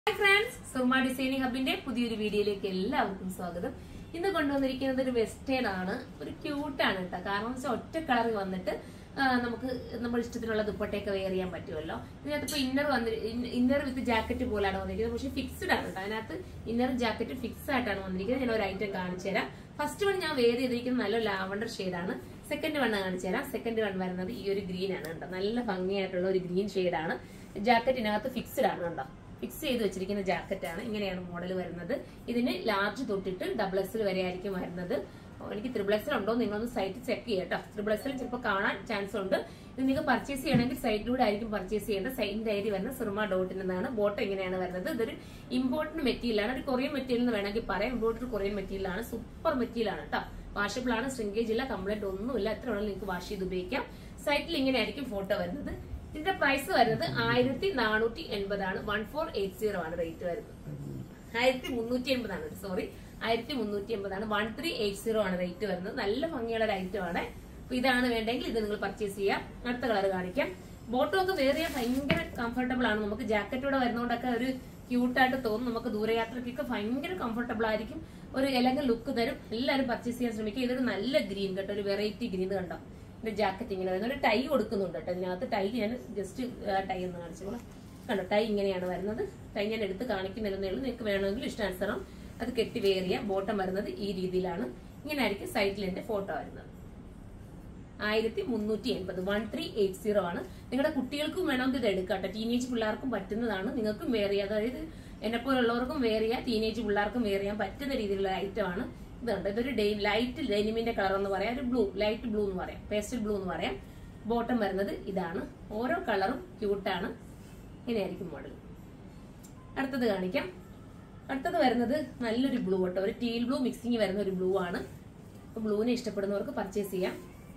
hi friends Surma designing ഹബിന്റെ പുതിയൊരു വീഡിയോയിലേക്ക് എല്ലാവർക്കും സ്വാഗതം ഇന്ന് കൊണ്ടുവന്നിരിക്കുന്നത് ഒരു വെസ്റ്റേൺ ആണ് ഒരു ക്യൂട്ടാണ് കേട്ടോ കാരണം എന്ന് വെച്ചാൽ ഒറ്റ കളർ വന്നിട്ട് ആ, നമുക്ക് നമ്മുടെ ഇഷ്ടത്തിനുള്ള ദുപ്പട്ടയൊക്കെ വെയർ ചെയ്യാൻ പറ്റുമല്ലോ ഇതിനകത്ത് ഇപ്പൊ ഇന്നർ വന്നി ഇന്നർ വിത്ത് ജാക്കറ്റ് പോലാണ് വന്നിരിക്കുന്നത് പക്ഷെ ഫിക്സ്ഡ് ആണ് കേട്ടോ അതിനകത്ത് ഇന്നർ ജാക്കറ്റ് ഫിക്സ് ആയിട്ടാണ് വന്നിരിക്കുന്നത് ഞാൻ ഒരു ഐറ്റം കാണിച്ചു തരാം ഫസ്റ്റ് വൺ ഞാൻ വെയർ ചെയ്തിരിക്കുന്നത് നല്ല ലാവണ്ടർ ഷെയ്ഡാണ് സെക്കൻഡ് വൺ കാണിച്ചു തരാം സെക്കൻഡ് വൺ വരുന്നത് ഈ ഒരു ഗ്രീൻ ആണ് കേട്ടോ നല്ല ഭംഗിയായിട്ടുള്ള ഒരു ഗ്രീൻ ഷെയ്ഡാണ് ജാക്കറ്റിനകത്ത് ഫിക്സ്ഡ് ആണ് കേട്ടോ ഫിക്സ് ചെയ്ത് വെച്ചിരിക്കുന്ന ജാക്കറ്റ് ആണ് ഇങ്ങനെയാണ് മോഡൽ വരുന്നത് ഇതിന് ലാർജ് തൊട്ടിട്ട് ഡബിൾ എക്സൽ വരെ ആയിരിക്കും വരുന്നത് ഓ, എനിക്ക് ത്രിബിൾ എക്സൽ ഉണ്ടോ നിങ്ങളൊന്ന് സൈറ്റ് ചെക്ക് ചെയ്യട്ടോ ത്രിബിൾ എക്സൽ ചിലപ്പോൾ കാണാൻ ചാൻസ് ഉണ്ട് ഇത് നിങ്ങൾക്ക് പർച്ചേസ് ചെയ്യണമെങ്കിൽ സൈറ്റിലൂടെ ആയിരിക്കും പർച്ചേസ് ചെയ്യേണ്ടത് സൈറ്റിന്റെ ഐഡി വരുന്നത് സിർമ ഡോട്ടിൽ നിന്നാണ് ബോട്ടം ഇങ്ങനെയാണ് വരുന്നത് ഇതൊരു ഇമ്പോർട്ടന്റ് മെറ്റീരിയൽ ആണ് ഒരു കൊറിയൻ മെറ്റീരിയൽ എന്ന് വേണമെങ്കിൽ പറയാം ഇമ്പോർട്ടഡ് കൊറിയൻ മെറ്റീരിയൽ ആണ് സൂപ്പർ മെറ്റീരിയൽ ആണ് കേട്ടോ വാഷബിൾ ആണ് ശ്രിങ്കേജ് ഇല്ല കംപ്ലൈന്റ് ഒന്നുമില്ല എത്ര വേണമെങ്കിലും നിങ്ങൾക്ക് വാഷ് ചെയ്ത് ഉപയോഗിക്കാം സൈറ്റിൽ ഇങ്ങനെ ആയിരിക്കും ഫോട്ടോ വരുന്നത് ഇതിന്റെ പ്രൈസ് വരുന്നത് ആയിരത്തി നാനൂറ്റി എൺപതാണ് വൺ ഫോർ എയ്റ്റ് സീറോ ആണ് റേറ്റ് വരുന്നത് ആയിരത്തി മുന്നൂറ്റി എൺപതാണ് സോറി ആയിരത്തി മുന്നൂറ്റി എൺപതാണ് വൺ ത്രീ എയ്റ്റ് സീറോ ആണ് റേറ്റ് വരുന്നത് നല്ല ഭംഗിയുള്ള ഒരു ഐറ്റം ആണ് അപ്പൊ ഇതാണ് വേണ്ടെങ്കിൽ ഇത് നിങ്ങൾ പർച്ചേസ് ചെയ്യാം അടുത്ത കളർ കാണിക്കാം ബോട്ടം ഒക്കെ വേറെ ചെയ്യാൻ ഭയങ്കര കംഫർട്ടബിൾ ആണ് നമുക്ക് ജാക്കറ്റോടെ വരുന്നതുകൊണ്ടൊക്കെ ഒരു ക്യൂട്ടായിട്ട് തോന്നും നമുക്ക് ദൂരയാത്രയ്ക്കൊക്കെ ഭയങ്കര കംഫർട്ടബിൾ ആയിരിക്കും ഒരു എലഗൻ ലുക്ക് തരും എല്ലാവരും പർച്ചേസ് ചെയ്യാൻ ശ്രമിക്കുക ഇതൊരു നല്ല ഗ്രീൻ കേട്ടോ ഒരു വെറൈറ്റി ഗ്രീൻ കണ്ടോ ഇതിന്റെ ജാക്കറ്റ് ഇങ്ങനെ വരുന്നത് ഒരു ടൈ കൊടുക്കുന്നുണ്ട് കേട്ടോ ഇതിനകത്ത് ടൈ ഞാൻ ജസ്റ്റ് ടൈ ഒന്ന് കാണിച്ചോളാം കണ്ടോ ടൈ ഇങ്ങനെയാണ് വരുന്നത് ടൈ ഞാൻ എടുത്ത് കാണിക്കുന്നില്ലെന്നേ ഉള്ളൂ നിങ്ങൾക്ക് വേണമെങ്കിൽ ഇഷ്ടാനുസരണം അത് കെട്ടി വെയർ ചെയ്യാം ബോട്ടം വരുന്നത് ഈ രീതിയിലാണ് ഇങ്ങനെ ആയിരിക്കും സൈഡിൽ എന്റെ ഫോട്ടോ വരുന്നത് ആയിരത്തി മുന്നൂറ്റി എൺപത് വൺ ത്രീ എയ്റ്റ് സീറോ ആണ് നിങ്ങളുടെ കുട്ടികൾക്കും വേണമെങ്കിൽ ഇത് എടുക്കാം കേട്ടോ ടീനേജ് പിള്ളേർക്കും പറ്റുന്നതാണ് നിങ്ങൾക്കും വെയർ ചെയ്യാം അതായത് എന്നെ പോലുള്ളവർക്കും വെയർ ചെയ്യാം ടീനേജ് പിള്ളേർക്കും വെയർ ചെയ്യാൻ പറ്റുന്ന രീതിയിലുള്ള ഐറ്റം ആണ് ഇതുണ്ട് ഇതൊരു ഡെയിൻ ലൈറ്റ് ഡെനിമിന്റെ കളർ എന്ന് പറയാം ഒരു ബ്ലൂ ലൈറ്റ് ബ്ലൂ എന്ന് പറയാം പേസ്റ്റൽ ബ്ലൂ എന്ന് പറയാം ബോട്ടം വരുന്നത് ഇതാണ് ഓരോ കളറും ക്യൂട്ടാണ് ഇങ്ങനെയായിരിക്കും മോഡൽ അടുത്തത് കാണിക്കാം അടുത്തത് വരുന്നത് നല്ലൊരു ബ്ലൂ കേട്ടോ ഒരു ടീൽ ബ്ലൂ മിക്സിങ് വരുന്ന ഒരു ബ്ലൂ ആണ് അപ്പൊ ബ്ലൂവിനെ ഇഷ്ടപ്പെടുന്നവർക്ക് പർച്ചേസ് ചെയ്യാം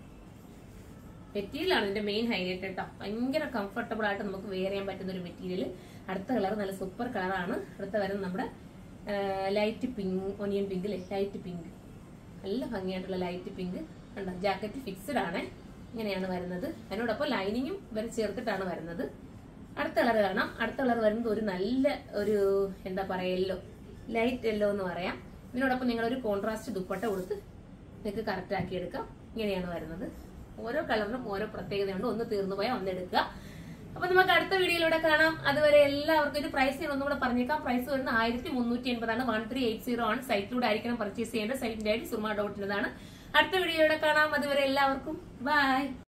മെറ്റീരിയൽ ആണ് ഇതിന്റെ മെയിൻ ഹൈലൈറ്റ് കേട്ടോ ഭയങ്കര കംഫർട്ടബിൾ ആയിട്ട് നമുക്ക് വെയർ ചെയ്യാൻ പറ്റുന്ന ഒരു മെറ്റീരിയൽ അടുത്ത കളർ നല്ല സൂപ്പർ കളറാണ് അടുത്ത വരുന്നത് നമ്മുടെ ലൈറ്റ് പിങ്ക് ഒനിയൻ പിങ്ക് അല്ലേ ലൈറ്റ് പിങ്ക് നല്ല ഭംഗിയായിട്ടുള്ള ലൈറ്റ് പിങ്ക് കണ്ടോ ജാക്കറ്റ് ഫിക്സ്ഡ് ആണ് ഇങ്ങനെയാണ് വരുന്നത് അതിനോടൊപ്പം ലൈനിങ്ങും വരെ ചേർത്തിട്ടാണ് വരുന്നത് അടുത്ത കളർ കാണാം അടുത്ത കളർ വരുന്നത് ഒരു നല്ല ഒരു എന്താ പറയാ യെല്ലോ ലൈറ്റ് യെല്ലോ എന്ന് പറയാം ഇതിനോടൊപ്പം നിങ്ങൾ ഒരു കോൺട്രാസ്റ്റ് ദുപ്പട്ട കൊടുത്ത് നിങ്ങൾക്ക് കറക്റ്റ് ആക്കി എടുക്കാം ഇങ്ങനെയാണ് വരുന്നത് ഓരോ കളറിനും ഓരോ പ്രത്യേകതയുണ്ട് ഒന്ന് തീർന്നു പോയാൽ ഒന്ന് എടുക്കുക അപ്പൊ നമുക്ക് അടുത്ത വീഡിയോയിലൂടെ കാണാം അതുവരെ എല്ലാവർക്കും ഇത് പ്രൈസ് ഞാൻ ഒന്നുകൂടെ പറഞ്ഞേക്കാം പ്രൈസ് വരുന്നത് ആയിരത്തി മുന്നൂറ്റി എൺപതാണ് വൺ ത്രീ എയ്റ്റ് സീറോ ആണ് സൈറ്റിലൂടെ ആയിരിക്കണം പർച്ചേസ് ചെയ്യേണ്ടത് സൈറ്റിന്റെ ഐഡി സുർമ ഡോട്ടിൻ്റെതാണ് അടുത്ത വീഡിയോയിലൂടെ കാണാം അതുവരെ എല്ലാവർക്കും ബൈ